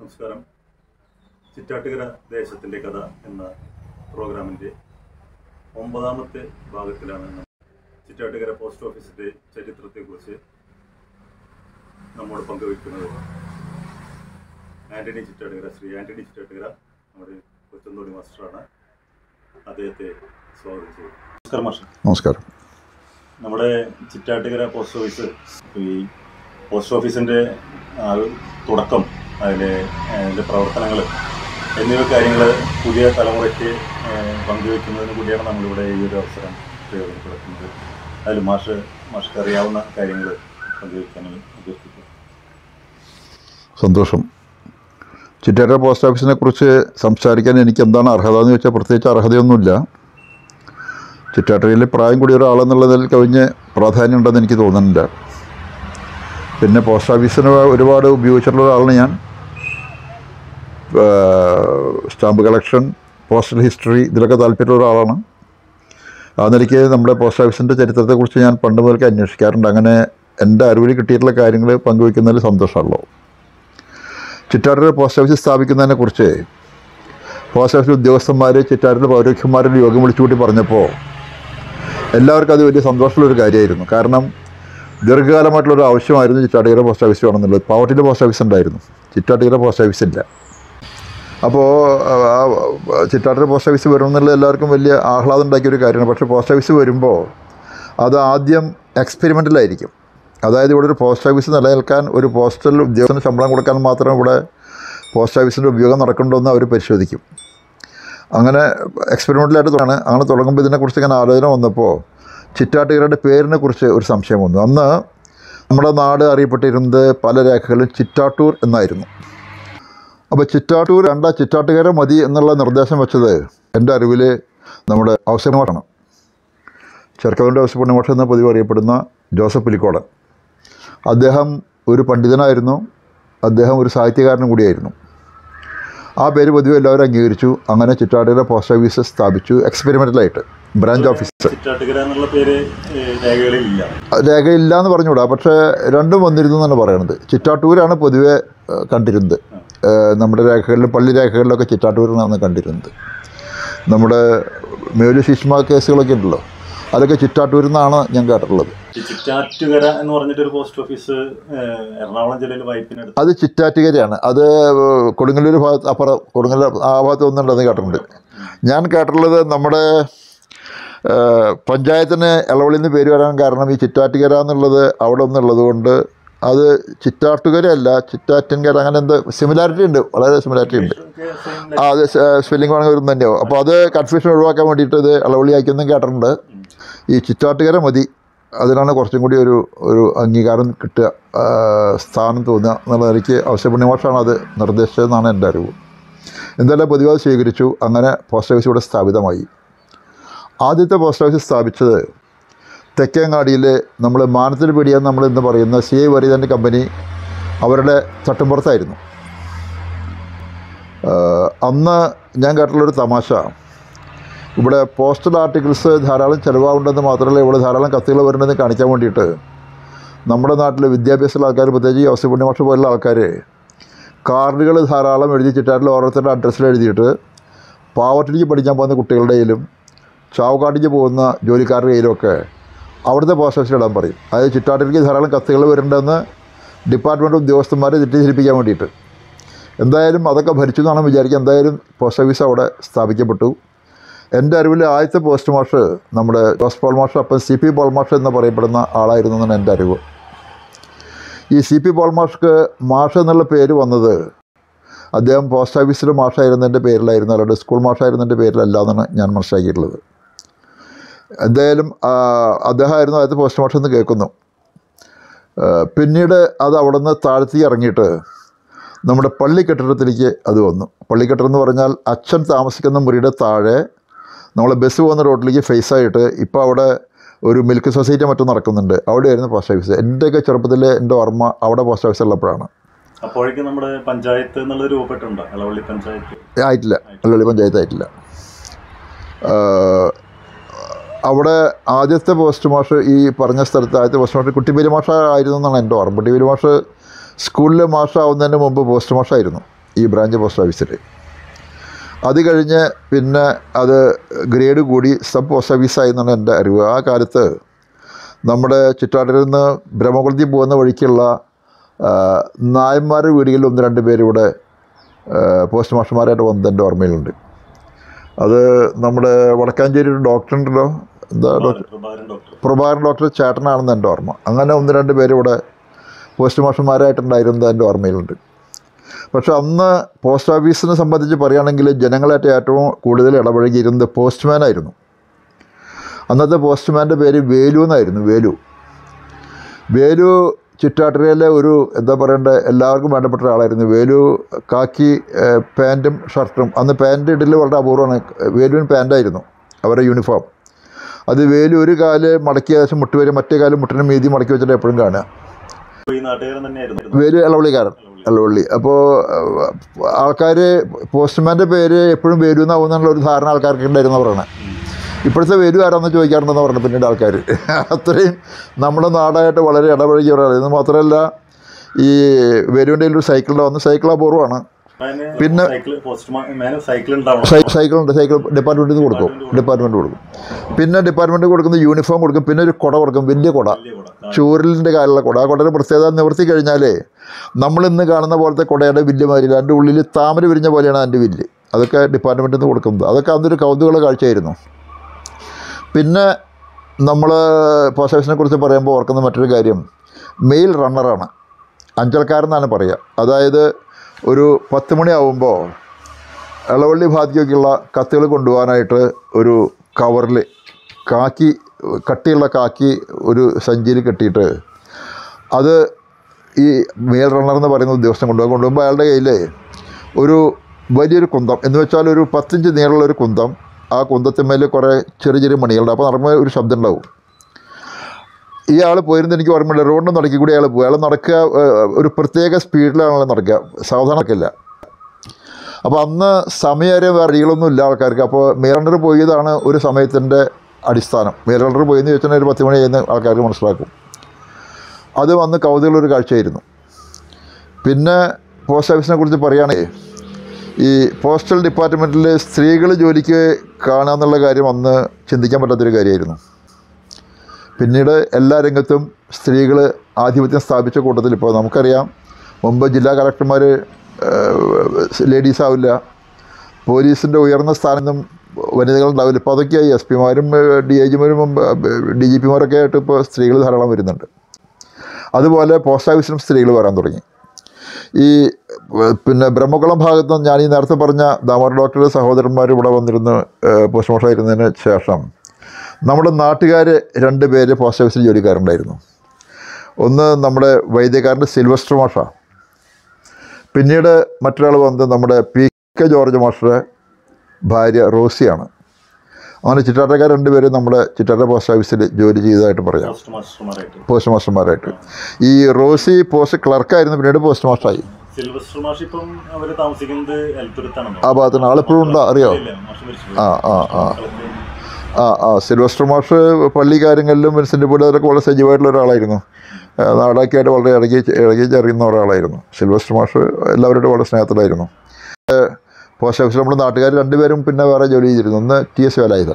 നമസ്കാരം ചിറ്റാട്ടുകര ദേശത്തിൻ്റെ കഥ എന്ന പ്രോഗ്രാമിൻ്റെ ഒമ്പതാമത്തെ ഭാഗത്തിലാണ് നമ്മൾ ചിറ്റാട്ടുകര പോസ്റ്റ് ഓഫീസിൻ്റെ ചരിത്രത്തെക്കുറിച്ച് നമ്മോട് പങ്കുവയ്ക്കുന്നത് ആൻ്റണി ചിറ്റാട്ടുകര ശ്രീ ആൻ്റണി ചിറ്റാട്ടുകര നമ്മുടെ കൊച്ചന്തോണി മാസ്റ്ററാണ് അദ്ദേഹത്തെ സ്വാഗതം ചെയ്തു നമസ്കാരം മാസ്റ്റർ നമസ്കാരം നമ്മുടെ ചിറ്റാട്ടുകര പോസ്റ്റ് ഓഫീസ് ഈ പോസ്റ്റ് ഓഫീസിൻ്റെ ആ, തുടക്കം അതിലെ അതിൻ്റെ പ്രവർത്തനങ്ങൾ എന്നിവ കാര്യങ്ങൾ പുതിയ തലമുറയ്ക്ക് ആ, പങ്കുവെക്കുന്നതിന് കൂടിയാണ് നമ്മളിവിടെ ഈ ഒരു അവസരം പ്രയോജനപ്പെടുത്തുന്നത് അതിൽ മാഷ് മാഷ്ക്ക് അറിയാവുന്ന കാര്യങ്ങൾ പങ്കുവെക്കാനായി അഭ്യർത്ഥിക്കുന്നു സന്തോഷം ചിറ്റാറ്റ പോസ്റ്റ് ഓഫീസിനെ കുറിച്ച് സംസാരിക്കാൻ എനിക്ക് എന്താണ് അർഹത എന്ന് ചോദിച്ചാൽ പ്രത്യേകിച്ച് അർഹതയൊന്നുമില്ല ചിറ്റാറ്റയിൽ പ്രായം കൂടിയ ഒരാളെന്നുള്ളതിൽ കവിഞ്ഞ് പ്രാധാന്യം ഉണ്ടെന്ന് എനിക്ക് തോന്നുന്നില്ല പിന്നെ പോസ്റ്റ് ഓഫീസിന് ഒരുപാട് ഉപയോഗിച്ചിട്ടുള്ള ഒരാളാണ് ഞാൻ സ്റ്റാമ്പ് കളക്ഷൻ പോസ്റ്റൽ ഹിസ്റ്ററി ഇതിലൊക്കെ താല്പര്യമുള്ള ഒരാളാണ് ആ നിലയ്ക്ക് നമ്മുടെ പോസ്റ്റ് ഓഫീസിൻ്റെ ചരിത്രത്തെക്കുറിച്ച് ഞാൻ പണ്ട് മുതൽക്ക് അന്വേഷിക്കാറുണ്ട് അങ്ങനെ എൻ്റെ അറിവിൽ കിട്ടിയിട്ടുള്ള കാര്യങ്ങൾ പങ്കുവയ്ക്കുന്നതിൽ സന്തോഷമുള്ളൂ ചിറ്റാറിൽ പോസ്റ്റ് ഓഫീസ് സ്ഥാപിക്കുന്നതിനെ കുറിച്ച് പോസ്റ്റ് ഓഫീസ് ഉദ്യോഗസ്ഥന്മാർ ചിറ്റാറിൽ പൗരോഹിത്യന്മാരുടെ യോഗം വിളിച്ചുകൂട്ടി പറഞ്ഞപ്പോൾ എല്ലാവർക്കും അത് വലിയ സന്തോഷമുള്ളൊരു കാര്യമായിരുന്നു കാരണം ദീർഘകാലമായിട്ടുള്ളൊരു ആവശ്യമായിരുന്നു ചിറ്റാട്ടുകര പോസ്റ്റ് ഓഫീസ് വേണമെന്നുള്ളത് പാവട്ടിൻ്റെ പോസ്റ്റ് ഓഫീസ് ഉണ്ടായിരുന്നു ചിറ്റാട്ടുകര പോസ്റ്റ് ഓഫീസ് ഇല്ല അപ്പോൾ ചിറ്റാട്ടുകര പോസ്റ്റ് ഓഫീസ് വരണമെന്നുള്ളത് എല്ലാവർക്കും വലിയ ആഹ്ലാദം ഉണ്ടാക്കിയ ഒരു കാര്യമാണ് പക്ഷേ പോസ്റ്റ് ഓഫീസ് വരുമ്പോൾ അത് ആദ്യം എക്സ്പെരിമെൻ്റലായിരിക്കും അതായത് ഇവിടെ ഒരു പോസ്റ്റ് ഓഫീസ് നിലനിൽക്കാൻ ഒരു പോസ്റ്റൽ ഉദ്യോഗസ്ഥന് ശമ്പളം കൊടുക്കാൻ മാത്രം ഇവിടെ പോസ്റ്റ് ഓഫീസിൻ്റെ ഉപയോഗം നടക്കുന്നുണ്ടോ എന്ന് അവർ പരിശോധിക്കും അങ്ങനെ എക്സ്പെരിമെൻ്റലായിട്ട് തുടങ്ങാണ് അങ്ങനെ തുടങ്ങുമ്പോൾ ഇതിനെക്കുറിച്ച് ഇങ്ങനെ ആലോചന വന്നപ്പോൾ ചിറ്റാട്ടുകരയുടെ പേരിനെ കുറിച്ച് ഒരു സംശയം വന്നു അന്ന് നമ്മുടെ നാട് അറിയപ്പെട്ടിരുന്നത് പല രേഖകളിലും ചിറ്റാട്ടൂർ എന്നായിരുന്നു അപ്പോൾ ചിറ്റാട്ടൂർ രണ്ട ചിറ്റാട്ടുകര മതി എന്നുള്ള നിർദ്ദേശം വെച്ചത് എൻ്റെ അറിവിൽ നമ്മുടെ അവസരമാണ് ചെറുക്കവൻ്റെ അവസരപൂർണിമോഷ എന്ന പതിവ് അറിയപ്പെടുന്ന ജോസഫ് പുലിക്കോടൻ അദ്ദേഹം ഒരു പണ്ഡിതനായിരുന്നു അദ്ദേഹം ഒരു സാഹിത്യകാരനും കൂടിയായിരുന്നു ആ പേര് പൊതുവെ എല്ലാവരും അംഗീകരിച്ചു അങ്ങനെ ചിറ്റാട്ടുകര പോസ്റ്റ് ഓഫീസ് സ്ഥാപിച്ചു എക്സ്പെരിമെൻ്റലായിട്ട് ബ്രാഞ്ച് ഓഫീസർ ചിറ്റാട്ടുകര എന്നുള്ള പേര് ഏ, രേഖകളിൽ ഇല്ല രേഖയില്ല എന്ന് പറഞ്ഞുകൂടാ പക്ഷേ രണ്ടും വന്നിരുന്നു എന്നാണ് പറയണത് ചിറ്റാട്ടൂരാണ് പൊതുവെ ഏഹ്, കണ്ടിരുന്നത് ഏഹ്, നമ്മുടെ രേഖകളിലും പള്ളി രേഖകളിലൊക്കെ ചിറ്റാട്ടൂരിനാണ് കണ്ടിരുന്നത് നമ്മുടെ മേലു ശിഷ്മ കേസുകളൊക്കെ ഉണ്ടല്ലോ അതൊക്കെ ചിറ്റാട്ടൂരിൽ നിന്നാണ് ഞാൻ കേട്ടിട്ടുള്ളത് ഈ ചിറ്റാറ്റുകര എന്ന് പറഞ്ഞിട്ട് ഒരു പോസ്റ്റ് ഓഫീസ് ഏ, എറണാകുളം ജില്ലയിൽ വൈപ്പിനടുത്ത് അത് ചിറ്റാറ്റുകരയാണ് അത് കൊടുങ്ങല്ലൂർ ഭാഗത്ത് അപ്പുറം കൊടുങ്ങല്ലൂർ ആ ഭാഗത്ത് ഒന്നുണ്ടെന്ന് കേട്ടിട്ടുണ്ട് ഞാൻ കേട്ടിട്ടുള്ളത് നമ്മുടെ ആ, പഞ്ചായത്തിന് ഇളവളിൽ നിന്ന് പേര് വരാൻ കാരണം ഈ ചിറ്റാറ്റുകര എന്നുള്ളത് അവിടെ ഒന്നുള്ളത് കൊണ്ട് അത് ചിറ്റാട്ടുകരയല്ല ചിറ്റാറ്റിൻകര അങ്ങനെ എന്തോ സിമിലാരിറ്റി ഉണ്ട് വളരെ സിമിലാരിറ്റി ഉണ്ട് ഒക്കെ same ആ അത് സ്പെല്ലിംഗ് വേണമെങ്കിൽ വരും തന്നെയാവും അപ്പോൾ അത് കൺഫ്യൂഷൻ ഒഴിവാക്കാൻ വേണ്ടിയിട്ട് ഇത് ഇളവളിയാക്കിയൊന്നും കേട്ടിട്ടുണ്ട് ഈ ചിറ്റാട്ടുകര മതി അതിനാണ് കുറച്ചും കൂടി ഒരു ഒരു അംഗീകാരം കിട്ടുക ആ, സ്ഥാനം തോന്നുക എന്നുള്ള നിലയ്ക്ക് അവശ്യപുണ്യമാഷാണ് അത് നിർദ്ദേശിച്ചതെന്നാണ് എൻ്റെ അറിവ് എന്തായാലും പൊതുവായി സ്വീകരിച്ചു അങ്ങനെ പോസ്റ്റ് ഓഫീസ് ഇവിടെ സ്ഥാപിതമായി ആദ്യത്തെ പോസ്റ്റ് ഓഫീസ് സ്ഥാപിച്ചത് തെക്കേങ്ങാടിയിൽ നമ്മൾ മാനത്തിൽ പിടിയെന്ന് നമ്മൾ ഇന്ന് പറയുന്ന സി ഐ വരീതൻ്റെ കമ്പനി അവരുടെ തട്ടുംപുറത്തായിരുന്നു ആഹ് അന്ന് ഞാൻ കേട്ടിട്ടുള്ളൊരു തമാശ ഇവിടെ പോസ്റ്റൽ ആർട്ടിക്കിൾസ് ധാരാളം ചിലവാകുണ്ടെന്ന് മാത്രമല്ല ഇവിടെ ധാരാളം കത്തുകൾ വരുന്നതെന്ന് കാണിക്കാൻ വേണ്ടിയിട്ട് നമ്മുടെ നാട്ടിൽ വിദ്യാഭ്യാസമുള്ള ആൾക്കാർ പ്രത്യേകിച്ച് യോസഫ് പുണ്യമാഷ പോലുള്ള ആൾക്കാർ കാർഡുകൾ ധാരാളം എഴുതി ചിട്ടാട്ടിൽ ഓരോരുത്തരുടെ അഡ്രസ്സിൽ എഴുതിയിട്ട് പാവട്ടിലേക്ക് പഠിക്കാൻ പോകുന്ന കുട്ടികളുടെ കയ്യിലും ചാവക്കാട്ടിലേക്ക് പോകുന്ന ജോലിക്കാരുടെ കയ്യിലുമൊക്കെ അവിടുത്തെ പോസ്റ്റ് ഓഫീസിൽ ഇടാൻ പറയും അതായത് ചിറ്റാട്ടിലേക്ക് ധാരാളം കത്തുകൾ വരുന്നുണ്ടെന്ന് ഡിപ്പാർട്ട്മെൻറ്റ് ഉദ്യോഗസ്ഥന്മാരെ തെറ്റിദ്ധരിപ്പിക്കാൻ വേണ്ടിയിട്ട് എന്തായാലും അതൊക്കെ ഭരിച്ചു എന്നാണ് വിചാരിക്കുക എന്തായാലും പോസ്റ്റ് ഓഫീസ് അവിടെ സ്ഥാപിക്കപ്പെട്ടു എൻ്റെ അറിവിൽ ആദ്യത്തെ പോസ്റ്റ് മാഷ് നമ്മുടെ ജോസ് പോൾ മാഷ് അപ്പം സി പി പോൾ മാഷ് എന്ന് പറയപ്പെടുന്ന ആളായിരുന്നു എന്നാണ് എൻ്റെ അറിവ് ഈ സി പി പോൾ മാഷ്ക്ക് മാഷ് എന്നുള്ള പേര് വന്നത് അദ്ദേഹം പോസ്റ്റ് ഓഫീസിൽ മാഷായിരുന്നതിൻ്റെ പേരിലായിരുന്നു അല്ലാണ്ട് സ്കൂൾ മാഷായിരുന്നതിൻ്റെ പേരിലല്ല എന്നാണ് ഞാൻ മനസ്സിലാക്കിയിട്ടുള്ളത് എന്തായാലും ആ, അദ്ദേഹമായിരുന്നു ആദ്യത്തെ പോസ്റ്റ് മാഷ് എന്ന് കേൾക്കുന്നു ആ, പിന്നീട് അത് അവിടെ നിന്ന് താഴ്ത്തി ഇറങ്ങിയിട്ട് നമ്മുടെ പള്ളി കെട്ടിടത്തിലേക്ക് അത് വന്നു പള്ളി കെട്ടിടം എന്ന് പറഞ്ഞാൽ അച്ഛൻ താമസിക്കുന്ന മുറിയുടെ താഴെ നമ്മൾ ബസ് പോകുന്ന റോഡിലേക്ക് ഫേസ് ആയിട്ട് ഇപ്പോൾ അവിടെ ഒരു മിൽക്ക് സൊസൈറ്റി മറ്റും നടക്കുന്നുണ്ട് അവിടെയായിരുന്നു പോസ്റ്റ് ഓഫീസ് എൻ്റെയൊക്കെ ചെറുപ്പത്തിൽ എൻ്റെ ഓർമ്മ അവിടെ പോസ്റ്റ് ഓഫീസ് ഉള്ളപ്പോഴാണ് അപ്പോഴേക്കും നമ്മുടെ പഞ്ചായത്ത് എന്നുള്ളത് രൂപപ്പെട്ടുണ്ടോ ഇളവള്ളി പഞ്ചായത്ത് ആയിട്ടില്ല പള്ളി പഞ്ചായത്ത് ആയിട്ടില്ല ആ, അവിടെ ആദ്യത്തെ പോസ്റ്റ് മാഷ് ഈ പറഞ്ഞ സ്ഥലത്ത് ആദ്യത്തെ പോസ്റ്റ് മാഷ് കുട്ടിപ്പേരി മാഷ ആയിരുന്നു എന്നാണ് എൻ്റെ ഓർമ്മ കുട്ടിപ്പേരി മാഷ് സ്കൂളിലെ മാഷാവുന്നതിന് മുമ്പ് പോസ്റ്റ് മാഷായിരുന്നു ഈ ബ്രാഞ്ച് പോസ്റ്റ് ഓഫീസിൽ അത് കഴിഞ്ഞ് പിന്നെ അത് ഗ്രേഡ് കൂടി സബ് പോസ്റ്റ് ഓഫീസായി എന്നാണ് എൻ്റെ അറിവ് ആ കാലത്ത് നമ്മുടെ ചുറ്റാട്ടിൽ നിന്ന് ബ്രഹ്മകുളത്തിൽ പോകുന്ന വഴിക്കുള്ള ആ, നായന്മാരുടെ വീടുകളിൽ ഒന്ന് രണ്ട് പേര് ഇവിടെ ആ, പോസ്റ്റ് മാസ്റ്റർമാരായിട്ട് വന്നത് എൻ്റെ ഓർമ്മയിലുണ്ട് അത് നമ്മുടെ വടക്കാഞ്ചേരി ഒരു ഡോക്ടർ ഉണ്ടല്ലോ എന്താ doctor Prabhakaran doctor Prabhakaran doctor ചേട്ടനാണെന്ന് എൻ്റെ ഓർമ്മ അങ്ങനെ ഒന്ന് രണ്ട് പേര് ഇവിടെ പോസ്റ്റ് മാസ്റ്റർമാരായിട്ടുണ്ടായിരുന്നത് എൻ്റെ ഓർമ്മയിലുണ്ട് പക്ഷെ അന്ന് പോസ്റ്റ് ഓഫീസിനെ സംബന്ധിച്ച് പറയുകയാണെങ്കിൽ ജനങ്ങളായിട്ട് ഏറ്റവും കൂടുതൽ ഇടപഴകിയിരുന്നത് പോസ്റ്റ്മാനായിരുന്നു അന്നത്തെ പോസ്റ്റ്മാൻ്റെ പേര് വേലു എന്നായിരുന്നു വേലു വേലു ചുറ്റാട്ടരയിലെ ഒരു എന്താ പറയണ്ടേ എല്ലാവർക്കും വേണ്ടപ്പെട്ട ഒരാളായിരുന്നു വേലു കാക്കി ഏഹ്, പാൻറ്റും ഷർട്ടും അന്ന് പാൻറ് ഇടൽ വളരെ അപൂർവമാണ് വേലുവിന് പാൻറ്റായിരുന്നു അവരുടെ യൂണിഫോം അത് വേലു ഒരു കാല് മടക്കി ഏകദേശം മുട്ട് വരെ മറ്റേ കാല് മുട്ടിന് മീതി മടക്കി വെച്ചിട്ട് എപ്പോഴും കാണുക അപ്പൊ ഈ നാട്ടുകാരൻ തന്നെയായിരുന്നു വേലു ഇളവള്ളിക്കാരൻ ഇളവള്ളി അപ്പോൾ ആൾക്കാർ പോസ്റ്റ്മാൻ്റെ പേര് എപ്പോഴും വേലു എന്നാവുന്നുള്ള ഒരു ധാരണ ആൾക്കാർക്ക് ഉണ്ടായിരുന്നു പറയണേ ഇപ്പോഴത്തെ വേലു ആരാന്ന് ചോദിക്കാറുണ്ടെന്ന് പറഞ്ഞു പിന്നീട് ആൾക്കാർ അത്രയും നമ്മുടെ നാടായിട്ട് വളരെ ഇടപഴകിയ ഒരാൾ ഇത് മാത്രമല്ല ഈ വേലുവിൻ്റെ ഒരു സൈക്കിളിൻ്റെ വന്ന് സൈക്കിൾ അപൂർവമാണ് പിന്നെ- സൈക്കിൾ പോസ്റ്റ്മാൻ സൈക്കിൾ ഉണ്ടാവണം സൈ സൈക്കിളുണ്ട് സൈക്കിൾ ഡിപ്പാർട്ട്മെൻറ്റിൽ നിന്ന് കൊടുക്കും ഡിപ്പാർട്ട്മെൻറ്റ് കൊടുക്കും പിന്നെ ഡിപ്പാർട്ട്മെൻറ്റ് കൊടുക്കുന്ന യൂണിഫോം കൊടുക്കും പിന്നെ ഒരു കുട കൊടുക്കും വലിയ കുട വലിയ കൂടെ ചൂരലിൻ്റെ കാലുള്ള കുട ആ കുടയുടെ പ്രത്യേകത നിവർത്തി കഴിഞ്ഞാലേ നമ്മൾ ഇന്ന് കാണുന്ന പോലത്തെ കുടയുടെ വില്ല് മാതിരില്ല അതിൻ്റെ ഉള്ളിൽ താമര വിരിഞ്ഞ പോലെയാണ് അതിൻ്റെ വില്ല് അതൊക്കെ ഡിപ്പാർട്ട്മെൻറ്റിൽ നിന്ന് കൊടുക്കുന്നത് അതൊക്കെ അന്നൊരു കൗതുകമുള്ള കാഴ്ചയായിരുന്നു പിന്നെ നമ്മൾ പോസ്റ്റ് ഓഫീസിനെ കുറിച്ച് പറയുമ്പോൾ ഓർക്കുന്ന മറ്റൊരു കാര്യം മെയിൽ റണ്ണറാണ് അഞ്ചൽക്കാരെന്നാണ് പറയുക അതായത് ഒരു പത്ത് മണിയാവുമ്പോൾ ഇളവള്ളി ഭാഗത്തേക്കുള്ള കത്തുകൾ കൊണ്ടുപോകാനായിട്ട് ഒരു കവറിൽ കാക്കി കട്ടിയുള്ള കാക്കി ഒരു സഞ്ചിയിൽ കെട്ടിയിട്ട് അത് ഈ മെയിൽ റണ്ണർ എന്ന് പറയുന്ന ഉദ്യോഗസ്ഥൻ കൊണ്ടുപോകും കൊണ്ടുപോകുമ്പോൾ അയാളുടെ കയ്യിൽ ഒരു വലിയൊരു കുന്തം എന്ന് വെച്ചാൽ ഒരു പത്തിഞ്ച് നീളമുള്ള ഒരു കുന്തം ആ കുന്തത്തിന്മേൽ കുറേ ചെറിയ ചെറിയ മണികളുണ്ട് അപ്പോൾ നടക്കുമ്പോൾ ഒരു ശബ്ദം ഉണ്ടാവും ഈ ആൾ പോയിരുന്നത് എനിക്ക് ഓർമ്മയില്ല റോഡിന് നടക്കി കൂടി അയാൾ പോകും അയാൾ നടക്കുക ഏഹ്, ഒരു പ്രത്യേക സ്പീഡിലാണ് നടക്കുക സാവധാനം നടക്കില്ല അപ്പോൾ അന്ന് സമയേറെ വഴികളൊന്നും ഇല്ല ആൾക്കാർക്ക് അപ്പോൾ മീറണ്ടർ പോയതാണ് ഒരു സമയത്തിൻ്റെ അടിസ്ഥാനം മീറണ്ടർ പോയെന്ന് ചോദിച്ചാൽ ഒരു പത്ത് മണി ചെയ്യുന്ന ആൾക്കാർക്ക് മനസ്സിലാക്കും അത് വന്ന് കൗതുകമുള്ളൊരു കാഴ്ചയായിരുന്നു പിന്നെ പോസ്റ്റ് ഓഫീസിനെ കുറിച്ച് പറയുകയാണെങ്കിൽ ഈ പോസ്റ്റൽ ഡിപ്പാർട്ട്മെൻറ്റിൽ സ്ത്രീകൾ ജോലിക്ക് കാണുക എന്നുള്ള കാര്യം അന്ന് ചിന്തിക്കാൻ പറ്റാത്തൊരു കാര്യമായിരുന്നു പിന്നീട് എല്ലാ രംഗത്തും സ്ത്രീകൾ ആധിപത്യം സ്ഥാപിച്ച കൂട്ടത്തിൽ ഇപ്പോൾ നമുക്കറിയാം മുമ്പ് ജില്ലാ കളക്ടർമാർ ലേഡീസ് ആവില്ല പോലീസിൻ്റെ ഉയർന്ന സ്ഥാനത്തും വനിതകൾ ഉണ്ടാവില്ല ഇപ്പോൾ അതൊക്കെയായി എസ് പിമാരും ഡി ഐ ജിമാരും ഡി ജി പിമാരൊക്കെ ആയിട്ട് ഇപ്പോൾ സ്ത്രീകൾ ധാരാളം വരുന്നുണ്ട് അതുപോലെ പോസ്റ്റ് ഓഫീസിലും സ്ത്രീകൾ വരാൻ തുടങ്ങി ഈ ഏഹ്, പിന്നെ ബ്രഹ്മകുളം ഭാഗത്ത് ഞാൻ ഈ നേരത്തെ പറഞ്ഞ ദാമോദർ ഡോക്ടറുടെ സഹോദരന്മാർ ഇവിടെ വന്നിരുന്ന് പോസ്റ്റ്മോർട്ടം ആയിരുന്നതിന് ശേഷം നമ്മുടെ നാട്ടുകാർ രണ്ട് പേര് പോസ്റ്റ് ഓഫീസിൽ ജോലിക്കാരുണ്ടായിരുന്നു ഒന്ന് നമ്മുടെ വൈദ്യക്കാരൻ്റെ സിൽവസ്റ്റർ മാഷ പിന്നീട് മറ്റൊരാൾ വന്നത് നമ്മുടെ പി കെ ജോർജ് മാഷയുടെ ഭാര്യ റോസിയാണ് അങ്ങനെ ചിറ്റാറ്റക്കാർ രണ്ടുപേരും നമ്മുടെ ചിറ്റാറ്റ പോസ്റ്റ് ഓഫീസിൽ ജോലി ചെയ്തതായിട്ട് പറയാം പോസ്റ്റ് മാസ്റ്റർമാരായിട്ട് പോസ്റ്റ് മാസ്റ്റർമാരായിട്ട് ഈ റോസി പോസ്റ്റ് ക്ലർക്കായിരുന്നു പിന്നീട് പോസ്റ്റ് മാസ്റ്ററായി സിൽവസ്റ്റർ മാഷ് ഇപ്പം അവര് താമസിക്കുന്നത് എൽത്തുരുത്താണെന്നോ ആ ഭാഗത്തിന് ആളിപ്പോഴും ഉണ്ടോ അറിയോ ഇല്ല മാഷ് മരിച്ചു ആ ആ ആ മക്കളൊക്കെ ആ ആ സിൽവസ്റ്റർ മാഷ് പള്ളി കാര്യങ്ങളിലും വിൻസെൻ്റ് പൂലൊക്കെ വളരെ സജീവമായിട്ടുള്ള ഒരാളായിരുന്നു ആ, നാടാക്കിയായിട്ട് വളരെ ഇറങ്ങി ഇറങ്ങി ചെറിയുന്ന ഒരാളായിരുന്നു സിൽവസ്റ്റർ മാഷ് എല്ലാവരോടും വളരെ സ്നേഹത്തിലായിരുന്നു ഏ, പോസ്റ്റ് ഓഫീസിൽ നമ്മൾ നാട്ടുകാർ രണ്ടുപേരും പിന്നെ വേറെ ജോലി ചെയ്തിരുന്നു ഒന്ന് ടി എസ് വേലായുധൻ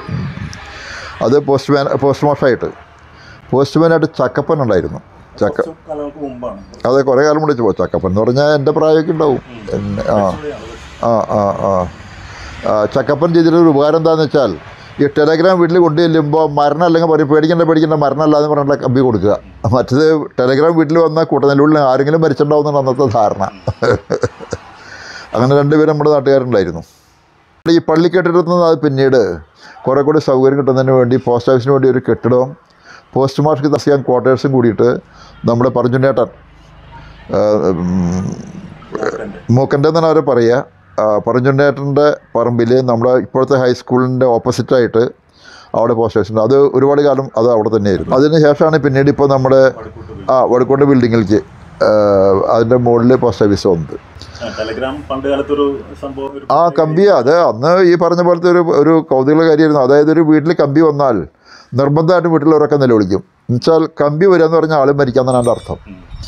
അത് പോസ്റ്റ്മാൻ പോസ്റ്റ് മാഷായിട്ട് പോസ്റ്റ്മാനായിട്ട് ചക്കപ്പൻ ഉണ്ടായിരുന്നു ചക്ക കുറച്ച് കാലങ്ങൾക്ക് മുമ്പാണ് അതെ കുറേ കാലം വിളിച്ചു പോ ചക്കപ്പൻ എന്ന് പറഞ്ഞാൽ എൻ്റെ പ്രായമൊക്കെ ഉണ്ടാവും എന്നെ ആ ആ ആ ആ ആ, ചക്കപ്പൻ ചെയ്തിട്ടൊരു ഉപകാരം എന്താണെന്ന് വെച്ചാൽ ഈ ടെലഗ്രാം വീട്ടിൽ കൊണ്ടു ചെല്ലുമ്പോൾ മരണം അല്ലെങ്കിൽ പറയും പേടിക്കേണ്ട പേടിക്കേണ്ട മരണമല്ല എന്ന് പറഞ്ഞിട്ട് കമ്പി കൊടുക്കുക മറ്റത് ടെലഗ്രാം വീട്ടിൽ വന്ന കൂട്ടനെല്ലുള്ളിൽ ആരെങ്കിലും മരിച്ചിട്ടുണ്ടാവുന്നതാണ് അന്നത്തെ ധാരണ അങ്ങനെ രണ്ടുപേരും നമ്മുടെ നാട്ടുകാരുണ്ടായിരുന്നു ഈ പള്ളി കെട്ടിടത്തിൽ നിന്ന് അത് പിന്നീട് കുറേ കൂടി സൗകര്യം കിട്ടുന്നതിന് വേണ്ടി പോസ്റ്റ് ഓഫീസിന് വേണ്ടി ഒരു കെട്ടിടവും പോസ്റ്റ് മാർക്ക് താമസിക്കാൻ ക്വാർട്ടേഴ്സും കൂടിയിട്ട് നമ്മുടെ പറഞ്ഞുനേട്ടൻ ആ, ഉം, മൂക്കൻ്റെ എന്നാണ് അവർ പറയുക ആ, പറഞ്ചുണ്ടേട്ടൻ്റെ പറമ്പിൽ നമ്മുടെ ഇപ്പോഴത്തെ ഹൈസ്കൂളിൻ്റെ ഓപ്പോസിറ്റായിട്ട് അവിടെ പോസ്റ്റ് ഓഫീസ് ഉണ്ട് അത് ഒരുപാട് കാലം അത് അവിടെ തന്നെയായിരുന്നു അതിന് ശേഷമാണ് പിന്നീട് ഇപ്പോൾ നമ്മുടെ ആ വടക്കോട്ട് ബിൽഡിങ്ങിലേക്ക് അതിൻ്റെ മുകളിൽ പോസ്റ്റ് ഓഫീസ് വന്നത് ടെലഗ്രാം പണ്ട് കാലത്തൊരു സംഭവം ഒരു ആ കമ്പി അത് അന്ന് ഈ പറഞ്ഞ പോലത്തെ ഒരു ഒരു കൗതുക കാര്യമായിരുന്നു അതായത് ഒരു വീട്ടിൽ കമ്പി വന്നാൽ നിർബന്ധമായിട്ടും വീട്ടിലുള്ളവരൊക്കെ നിലവിളിക്കും എന്നുവെച്ചാൽ കമ്പി വരിക എന്ന് പറഞ്ഞാൽ ആളും മരിക്കാന്നാണ് എൻ്റെ അർത്ഥം ഉം.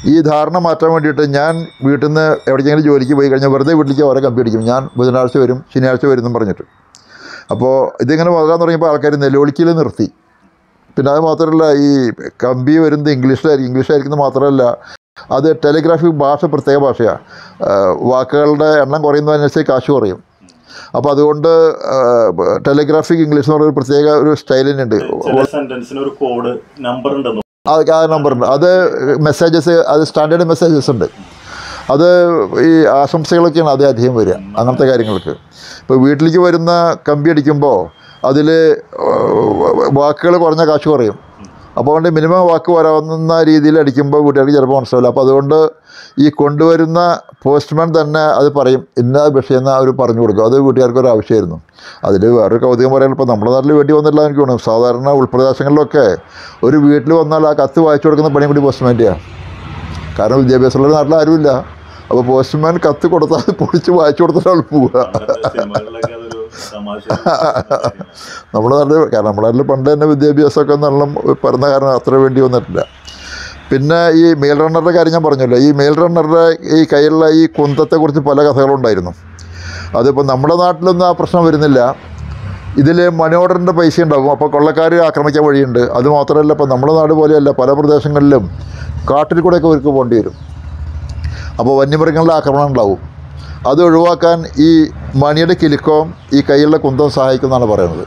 ഈ ധാരണ മാറ്റാൻ വേണ്ടിയിട്ട് ഞാൻ വീട്ടിൽ നിന്ന് എവിടേക്കെങ്കിലും ജോലിക്ക് പോയി കഴിഞ്ഞാൽ വെറുതെ വീട്ടിലേക്ക് ഓരോ കമ്പി അടിക്കും ഞാൻ ബുധനാഴ്ച വരും ശനിയാഴ്ച വരും എന്നും പറഞ്ഞിട്ട് അപ്പോൾ ഇതിങ്ങനെ വളരാൻ തുടങ്ങിയപ്പോൾ ആൾക്കാർ നിലവിളിക്കൽ നിർത്തി പിന്നെ അത് മാത്രമല്ല ഈ കമ്പി വരുന്നത് ഇംഗ്ലീഷിലായിരിക്കും ഇംഗ്ലീഷായിരിക്കുന്നത് മാത്രമല്ല അത് ടെലിഗ്രാഫി ഭാഷ പ്രത്യേക ഭാഷയാണ് വാക്കുകളുടെ എണ്ണം കുറയുന്നതനുസരിച്ച് കാശ് കുറയും അപ്പോൾ അതുകൊണ്ട് ടെലിഗ്രാഫിക് ഇംഗ്ലീഷ് എന്ന് പറയുന്ന ഒരു പ്രത്യേക ഒരു സ്റ്റൈൽ തന്നെയുണ്ട് ചില സെന്റൻസിന് ഒരു കോഡ് നമ്പർ ഉണ്ടെന്ന് അത് ആ നമ്പറുണ്ട് അത് മെസ്സേജസ് അത് സ്റ്റാൻഡേർഡ് മെസ്സേജസ് ഉണ്ട് അത് ഈ ആശംസകളൊക്കെയാണ് അതേ അധികം വരിക അങ്ങനത്തെ കാര്യങ്ങൾക്ക് ഇപ്പോൾ വീട്ടിലേക്ക് വരുന്ന കമ്പി അടിക്കുമ്പോൾ അതിൽ വാക്കുകൾ കുറഞ്ഞ കാശ് കുറയും അപ്പോൾ അതുകൊണ്ട് മിനിമം വാക്ക് വരാവുന്ന രീതിയിൽ അടിക്കുമ്പോൾ വീട്ടുകാർക്ക് ചിലപ്പോൾ മനസ്സിലാവില്ല അപ്പോൾ അതുകൊണ്ട് ഈ കൊണ്ടുവരുന്ന പോസ്റ്റ്മാൻ തന്നെ അത് പറയും ഇന്ന വിഷയം എന്ന് അവർ പറഞ്ഞു കൊടുക്കും അത് വീട്ടുകാർക്ക് ഒരു ആവശ്യമായിരുന്നു അതിൽ വേറൊരു കൗതുകം പറയാൻ ഇപ്പോൾ നമ്മുടെ നാട്ടിൽ വേണ്ടി വന്നില്ല എനിക്ക് തോന്നുന്നു സാധാരണ ഉൾപ്രദേശങ്ങളിലൊക്കെ ഒരു വീട്ടിൽ വന്നാൽ ആ കത്ത് വായിച്ചു കൊടുക്കുന്ന പണിയും കൂടി പോസ്റ്റ്മാൻ്റെയാണ് കാരണം വിദ്യാഭ്യാസമുള്ള നാട്ടിൽ ആരുമില്ല അപ്പോൾ പോസ്റ്റ്മാൻ കത്ത് കൊടുത്താൽ അത് പൊളിച്ച് വായിച്ചു കൊടുത്തിട്ടാണ് പോവുക നമ്മുടെ സിനിമകളിലൊക്കെ അതൊരു തമാശ നമ്മുടെ നാട്ടിൽ കാരണം നമ്മുടെ നാട്ടിൽ പണ്ട് തന്നെ വിദ്യാഭ്യാസമൊക്കെ നല്ല പറഞ്ഞ കാരണം അത്ര വേണ്ടി വന്നിട്ടില്ല പിന്നെ ഈ മെയിൽ റണ്ണറുടെ കാര്യം ഞാൻ പറഞ്ഞല്ലോ ഈ മെയിൽ റണ്ണറുടെ ഈ കയ്യിലുള്ള ഈ കുന്തത്തെക്കുറിച്ച് പല കഥകളുണ്ടായിരുന്നു അതിപ്പോൾ നമ്മുടെ നാട്ടിലൊന്നും ആ പ്രശ്നം വരുന്നില്ല ഇതിൽ മണി ഓർഡറിൻ്റെ പൈസ ഉണ്ടാകും അപ്പോൾ കൊള്ളക്കാർ ആക്രമിക്കാൻ വഴിയുണ്ട് അത് മാത്രമല്ല ഇപ്പോൾ നമ്മുടെ നാട് പോലെയല്ല പല പ്രദേശങ്ങളിലും കാട്ടിൽ കൂടെയൊക്കെ അവർക്ക് പോകേണ്ടി വരും അപ്പോൾ വന്യമൃഗങ്ങളുടെ ആക്രമണം ഉണ്ടാവും അത് ഒഴിവാക്കാൻ ഈ മണിയുടെ കിലുക്കവും ഈ കയ്യിലുള്ള കുന്തവും സഹായിക്കുമെന്നാണ് പറയുന്നത്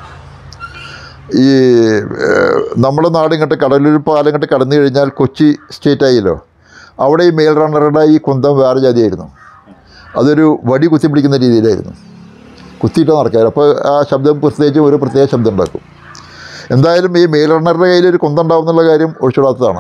ഈ ഏഹ്, നമ്മുടെ നാട് ഇങ്ങോട്ട് കടലൂർ പാലം ഇങ്ങോട്ട് കടന്നു കഴിഞ്ഞാൽ കൊച്ചി സ്റ്റേറ്റ് ആയല്ലോ അവിടെ ഈ മെയിൽ റണ്ണറുടെ ഈ കുന്തം വേറെ ജാതിയായിരുന്നു അതൊരു വടി കുത്തി പിടിക്കുന്ന രീതിയിലായിരുന്നു കുത്തിയിട്ട് നടക്കുക അപ്പോൾ ആ ശബ്ദം പ്രത്യേകിച്ച് ഒരു പ്രത്യേക ശബ്ദം ഉണ്ടാക്കും എന്തായാലും ഈ മെയിൽ റണ്ണറുടെ കയ്യിൽ ഒരു കുന്തം ഉണ്ടാവും എന്നുള്ള കാര്യം ഒഴിച്ചുവിടാത്തതാണ്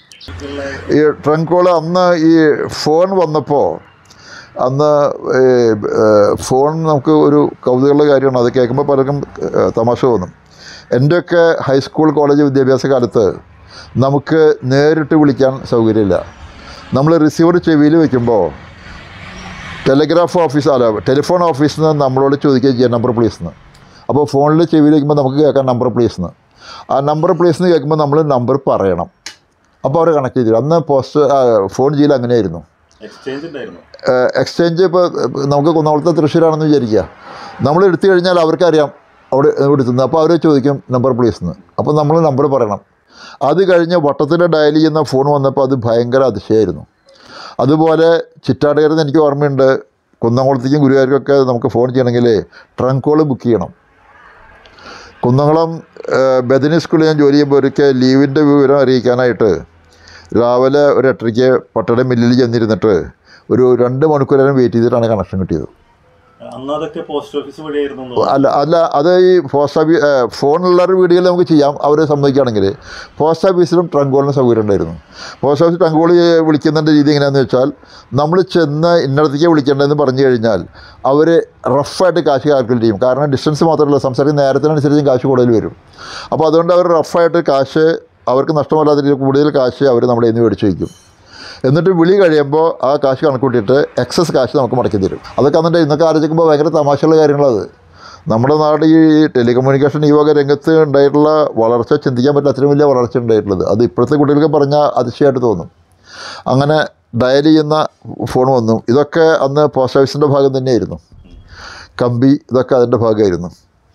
ഈ ട്രങ്ക് കോൾ അന്ന് ഈ ഫോൺ വന്നപ്പോൾ അന്ന് ഈ, ഏഹ്, ഫോൺ നമുക്ക് ഒരു കൗതുകമുള്ള കാര്യമാണ് അത് കേൾക്കുമ്പോൾ പലർക്കും ഏഹ്, തമാശ തോന്നും എൻ്റെയൊക്കെ ഹൈസ്കൂൾ കോളേജ് വിദ്യാഭ്യാസ കാലത്ത് നമുക്ക് നേരിട്ട് വിളിക്കാൻ സൗകര്യമില്ല നമ്മൾ റിസീവർ ചെവിയിൽ വെക്കുമ്പോൾ ടെലിഗ്രാഫ് ഓഫീസ് അല്ല ടെലിഫോൺ ഓഫീസിൽ നിന്ന് നമ്മളോട് ചോദിക്കുക ചെയ്യാം നമ്പർ പ്ലീസ് എന്ന് അപ്പോൾ ഫോണിൽ ചെവിയിൽ വയ്ക്കുമ്പോൾ നമുക്ക് കേൾക്കാം നമ്പർ പ്ലീസ് എന്ന് ആ നമ്പർ പ്ലീസ് എന്ന് കേൾക്കുമ്പോൾ നമ്മൾ നമ്പർ പറയണം അപ്പോൾ അവർ കണക്ട് ചെയ്തു അന്ന് പോസ്റ്റ് ഫോൺ ചെയ്യൽ അങ്ങനെയായിരുന്നു എക്സ്ചേഞ്ച് ഉണ്ടായിരുന്നു എക്സ്ചേഞ്ച് ഇപ്പോൾ നമുക്ക് കുന്നകുളത്തെ തൃശ്ശൂരാണെന്ന് വിചാരിക്കുക നമ്മൾ എടുത്തു കഴിഞ്ഞാൽ അവർക്കറിയാം അവിടെ എടുത്തുന്നത് അപ്പോൾ അവർ ചോദിക്കും നമ്പർ പ്ലീസ് എന്ന് അപ്പോൾ നമ്മൾ നമ്പർ പറയണം അത് കഴിഞ്ഞ് വട്ടത്തിൽ ഡയൽ ചെയ്യുന്ന ഫോൺ വന്നപ്പോൾ അത് ഭയങ്കര അതിശയമായിരുന്നു അതുപോലെ ചിറ്റാടുകരെന്ന് നിന്ന് എനിക്ക് ഓർമ്മയുണ്ട് കുന്നംകുളത്തേക്കും ഗുരുവായൂർക്കൊക്കെ നമുക്ക് ഫോൺ ചെയ്യണമെങ്കിൽ ട്രങ്ക് കോൾ ബുക്ക് ചെയ്യണം കുന്നംകുളം ഏഹ്, ബദനി സ്കൂളിൽ ഞാൻ ജോലി ചെയ്യുമ്പോൾ ഒരിക്കൽ ലീവിൻ്റെ വിവരം അറിയിക്കാനായിട്ട് രാവിലെ ഒരു എട്ടരയ്ക്ക് പട്ടട മില്ലിൽ ചെന്നിരുന്നിട്ട് ഒരു രണ്ട് മണിക്കൂർ വെയിറ്റ് ചെയ്തിട്ടാണ് കണക്ഷൻ കിട്ടിയത് അന്ന് അതൊക്കെ പോസ്റ്റ് ഓഫീസ് വഴിയായിരുന്നു എന്ന് അല്ല അല്ല അത് ഈ പോസ്റ്റ് ഓഫീസ് ഫോണിലുള്ള വീടുകളിൽ നമുക്ക് ചെയ്യാം അവർ സമ്മതിക്കുകയാണെങ്കിൽ പോസ്റ്റ് ഓഫീസിലും ട്രങ്ക് കോളിന് സൗകര്യം ഉണ്ടായിരുന്നു പോസ്റ്റ് ഓഫീസ് ട്രങ്ക് കോൾ വിളിക്കുന്നതിൻ്റെ രീതി എങ്ങനെയാണെന്ന് വെച്ചാൽ നമ്മൾ ചെന്ന് ഇന്നടത്തേക്ക് വിളിക്കേണ്ടതെന്ന് പറഞ്ഞു കഴിഞ്ഞാൽ അവർ റഫായിട്ട് കാശ് കാൽക്കുലേറ്റ് ചെയ്യും കാരണം ഡിസ്റ്റൻസ് മാത്രമല്ല സംസാരിക്കുന്ന നേരത്തിനനുസരിച്ച് കാശ് കൂടുതൽ വരും അപ്പോൾ അതുകൊണ്ട് അവർ റഫായിട്ട് കാശ് അവർക്ക് നഷ്ടമല്ലാത്ത രീതിയിൽ കൂടുതൽ കാശ് അവർ നമ്മുടെ നിന്ന് മേടിച്ച് വയ്ക്കും എന്നിട്ട് വിളി കഴിയുമ്പോൾ ആ കാശ് കണക്ക് കൂട്ടിയിട്ട് എക്സസ് കാശ് നമുക്ക് മടക്കി തരും അതൊക്കെ എന്നിട്ട് ഇന്നൊക്കെ ആലോചിക്കുമ്പോൾ ഭയങ്കര തമാശയുള്ള കാര്യങ്ങളത് നമ്മുടെ നാട് ഈ ടെലികമ്മ്യൂണിക്കേഷൻ ഈ വക രംഗത്ത് ഉണ്ടായിട്ടുള്ള വളർച്ച ചിന്തിക്കാൻ പറ്റില്ല അത്രയും വലിയ വളർച്ച ഉണ്ടായിട്ടുള്ളത് അത് ഇപ്പോഴത്തെ കുട്ടികൾക്ക് പറഞ്ഞാൽ അതിശയമായിട്ട് തോന്നും അങ്ങനെ ഡയൽ ചെയ്യുന്ന ഫോൺ വന്നു ഇതൊക്കെ അന്ന് പോസ്റ്റ് ഓഫീസിൻ്റെ ഭാഗം തന്നെയായിരുന്നു കമ്പി ഇതൊക്കെ അതിൻ്റെ ഭാഗമായിരുന്നു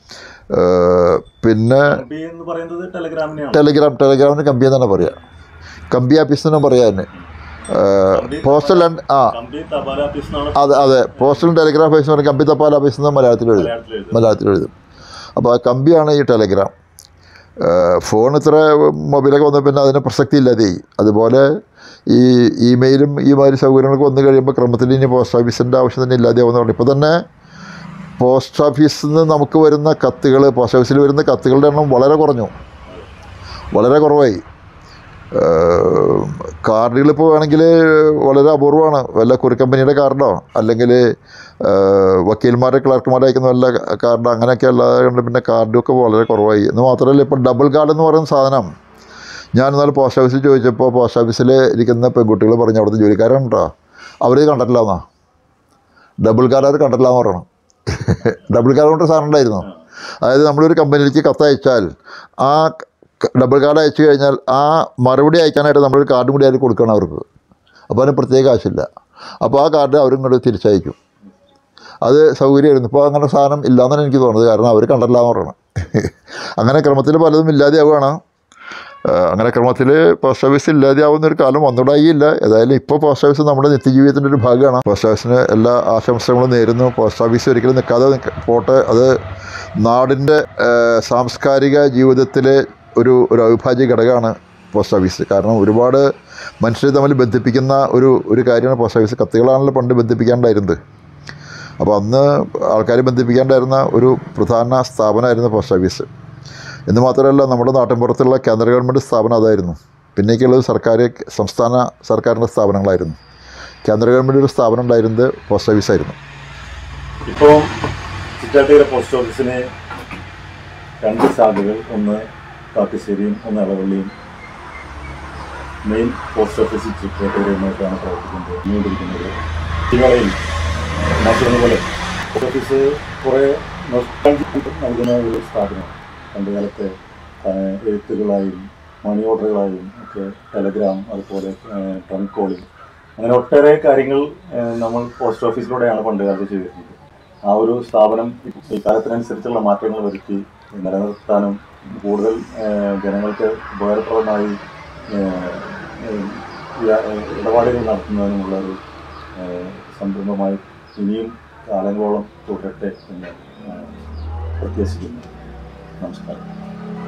ഏഹ് പിന്നെ കമ്പി എന്ന് പറയുന്നത് ടെലഗ്രാമിനെയാണ് ടെലിഗ്രാം ടെലിഗ്രാമിന് കമ്പി എന്നാണ് പറയുക കമ്പി ആഫീസ് തന്നെ പറയാൻ കമ്പി പോസ്റ്റൽ ആൻഡ് ആ കമ്പി തപാൽ ഓഫീസ് എന്നാണ് അതെ അതെ പോസ്റ്റൽ ടെലിഗ്രാഫ് ഓഫീസ് എന്ന് പറയും കമ്പി തപ്പാൽ ഓഫീസ് എന്ന് മലയാളത്തിൽ എഴുതും മലയാളത്തിൽ എഴുതുന്നത് മലയാളത്തിൽ എഴുതും അപ്പോൾ ആ കമ്പിയാണ് ഈ ടെലിഗ്രാം ഏഹ് ഫോൺ ഇത്ര മൊബൈലൊക്കെ വന്ന പിന്നെ അതിന് പ്രസക്തി ഇല്ലാതെയായി അതുപോലെ ഈ ഇമെയിലും ഈ മാതിരി സൗകര്യങ്ങളൊക്കെ വന്നു കഴിയുമ്പോൾ ക്രമത്തിൽ ഇനി പോസ്റ്റ് ഓഫീസിൻ്റെ ആവശ്യം തന്നെ ഇല്ലാതെയാവുന്ന പറഞ്ഞു ഇപ്പോൾ തന്നെ പോസ്റ്റ് ഓഫീസിൽ നിന്ന് നമുക്ക് വരുന്ന കത്തുകൾ പോസ്റ്റ് ഓഫീസിൽ വരുന്ന കത്തുകളുടെ എണ്ണം വളരെ കുറഞ്ഞു വളരെ കുറവായി കാർഡുകൾ ഇപ്പോൾ വേണമെങ്കിൽ വളരെ അപൂർവമാണ് വല്ല കുറിക്കമ്പനിയുടെ കാർഡോ അല്ലെങ്കിൽ വക്കീൽമാരെ ക്ലർക്കുമാരെ അയക്കുന്ന വല്ല കാർഡ് അങ്ങനെയൊക്കെ അല്ലാതെ കൊണ്ട് പിന്നെ കാർഡൊക്കെ വളരെ കുറവായി എന്ന് മാത്രമല്ല ഇപ്പോൾ ഡബിൾ കാർഡ് എന്ന് പറയുന്ന സാധനം ഞാൻ ഇന്നലെ പോസ്റ്റ് ഓഫീസിൽ ചോദിച്ചപ്പോൾ പോസ്റ്റ് ഓഫീസിൽ ഇരിക്കുന്ന പെൺകുട്ടികൾ പറഞ്ഞു അവിടുത്തെ ജോലിക്കാരുണ്ടോ അവർ കണ്ടിട്ടില്ല എന്നാ ഡബിൾ കാർഡ് അവർ കണ്ടിട്ടില്ല എന്ന് പറയണം ഡബിൾ കാർഡ് കൊണ്ട് സാധനം ഉണ്ടായിരുന്നു അതായത് നമ്മളൊരു കമ്പനിയിലേക്ക് കത്തയച്ചാൽ ആ ക- ഡബിൾ കാർഡ് അയച്ചു കഴിഞ്ഞാൽ ആ മറുപടി അയക്കാനായിട്ട് നമ്മളൊരു കാർഡും കൂടി അതിൽ കൊടുക്കണം അവർക്ക് അപ്പോൾ അതിന് പ്രത്യേക കാശില്ല അപ്പോൾ ആ കാർഡ് അവരും ഇങ്ങോട്ട് തിരിച്ചയക്കും അത് സൗകര്യമായിരുന്നു ഇപ്പോൾ അങ്ങനെ സാധനം ഇല്ലയെന്നാണ് എനിക്ക് തോന്നുന്നത് കാരണം അവർ കണ്ടല്ല എന്ന് പറയണം അങ്ങനെ ക്രമത്തിൽ പലതും ഇല്ലാതെയാവുകയാണ് ആ, അങ്ങനെ ക്രമത്തിൽ പോസ്റ്റ് ഓഫീസ് ഇല്ലാതെയാവുന്ന ഒരു കാലം വന്നുകൂടായില്ല ഏതായാലും ഇപ്പോൾ പോസ്റ്റ് ഓഫീസ് നമ്മുടെ നിത്യജീവിതത്തിൻ്റെ ഒരു ഭാഗമാണ് പോസ്റ്റ് ഓഫീസിന് എല്ലാ ആശംസകളും നേരുന്നു പോസ്റ്റ് ഓഫീസ് ഒരിക്കലും നിൽക്കാതെ നിക്ക- പോട്ടെ അത് നാടിൻ്റെ ആ, സാംസ്കാരിക ജീവിതത്തിലെ ഒരു ഒരു അവിഭാജ്യ ഘടകമാണ് പോസ്റ്റ് ഓഫീസ് കാരണം ഒരുപാട് മനുഷ്യരെ തമ്മിൽ ബന്ധിപ്പിക്കുന്ന ഒരു ഒരു കാര്യമാണ് പോസ്റ്റ് ഓഫീസ് കത്തുകളാണല്ലോ പണ്ട് ബന്ധിപ്പിക്കാണ്ടായിരുന്നത് അപ്പോൾ അന്ന് ആൾക്കാരെ ബന്ധിപ്പിക്കാണ്ടായിരുന്ന ഒരു പ്രധാന സ്ഥാപനമായിരുന്നു പോസ്റ്റ് ഓഫീസ് എന്ന് മാത്രമല്ല നമ്മുടെ നാട്ടിൻപുറത്തുള്ള കേന്ദ്ര ഗവൺമെൻറ് സ്ഥാപനം അതായിരുന്നു പിന്നേക്കുള്ളത് സർക്കാർ സംസ്ഥാന സർക്കാരിൻ്റെ സ്ഥാപനങ്ങളായിരുന്നു കേന്ദ്ര ഗവൺമെൻറ് ഒരു സ്ഥാപനം ഉണ്ടായിരുന്നത് പോസ്റ്റ് ഓഫീസായിരുന്നു ഇപ്പോൾ ചിറ്റാട്ടുകര പോസ്റ്റ് ഓഫീസിന് രണ്ട് ശാഖകൾ ഒന്ന് കാക്കശ്ശേരിയും ഒന്ന് ഇളവള്ളിയും മെയിൻ പോസ്റ്റ് ഓഫീസ് ചിറ്റാട്ടുകരയുമായിട്ടാണ് പ്രവർത്തിക്കുന്നത് മുന്നോട്ടിരിക്കുന്നത് തിരുവളയിൽ മാറ്റുന്ന പോലെ പോസ്റ്റ് ഓഫീസ് കുറേ nostalgia നൽകുന്ന ഒരു സ്ഥാപനമാണ് പണ്ടുകാലത്തെ ആ, എഴുത്തുകളായും മണി ഓർഡറുകളായും ഒക്കെ ടെലഗ്രാം അതുപോലെ ട്രങ്ക് കോളിംഗ് അങ്ങനെ ഒട്ടേറെ കാര്യങ്ങൾ ആ, നമ്മൾ പോസ്റ്റ് ഓഫീസിലൂടെയാണ് പണ്ട് കാലത്ത് ചെയ്തിരുന്നത് ആ ഒരു സ്ഥാപനം ഈ കാലത്തിനനുസരിച്ചുള്ള മാറ്റങ്ങൾ വരുത്തി നിലനിർത്താനും കൂടുതൽ ആ, ജനങ്ങൾക്ക് ഉപകാരപ്രദമായി ആ, ആ, ഇടപാടുകൾ നടത്തുന്നതിനുമുള്ള ഒരു ആ, സംരംഭമായി ഇനിയും കാലങ്ങളോളം തുടരട്ടെ എന്ന് ആ, പ്രത്യാശിക്കുന്നു നമസ്കാരം